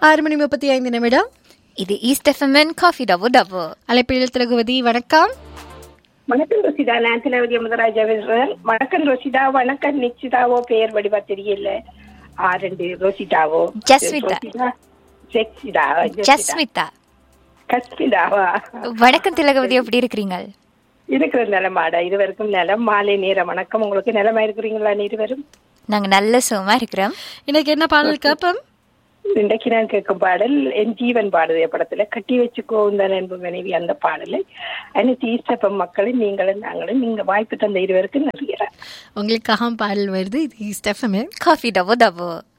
ஆறு மணி முப்பத்தி ஐந்து நிமிடம் இது ஈஸ்ட் எஃப்எம்என் காஃபி டபு டபு அழைப்பில் திலகுவதி வணக்கம் வணக்கம் ரோசிதா நான் திலவதி அமுதராஜா பேசுறேன் வணக்கம் ரோசிதா வணக்கம் நிச்சிதாவோ பெயர் வடிவா தெரியல ஆ ரெண்டு ரோசிதாவோ ஜஸ்விதா. ரோசிதா, ஜெக்சிதா ஜஸ்மிதா கஸ்மிதாவா வணக்கம் திலகவதி எப்படி இருக்கிறீங்க இருக்கிற நிலமாடா இது வரைக்கும் நிலம் மாலை நேரம் வணக்கம் உங்களுக்கு நிலமா இருக்கிறீங்களா இருவரும் நாங்க நல்ல சுகமா இருக்கிறோம் இன்னைக்கு என்ன பாடல் கேப்பம் இன்றைக்கு நான் கேட்கும் பாடல் என் ஜீவன் பாடுதே படத்துல கட்டி வச்சுக்கோ இந்த அன்பு மனைவி அந்த பாடலை அனைத்து ஈஸ்டப்பம் மக்களும் நீங்களும் நாங்களும் நீங்க வாய்ப்பு தந்த இருவருக்கு நல்கிறேன் உங்களுக்காக பாடல் வருது இது ஸ்டெஃபமே காஃபி டபு டபு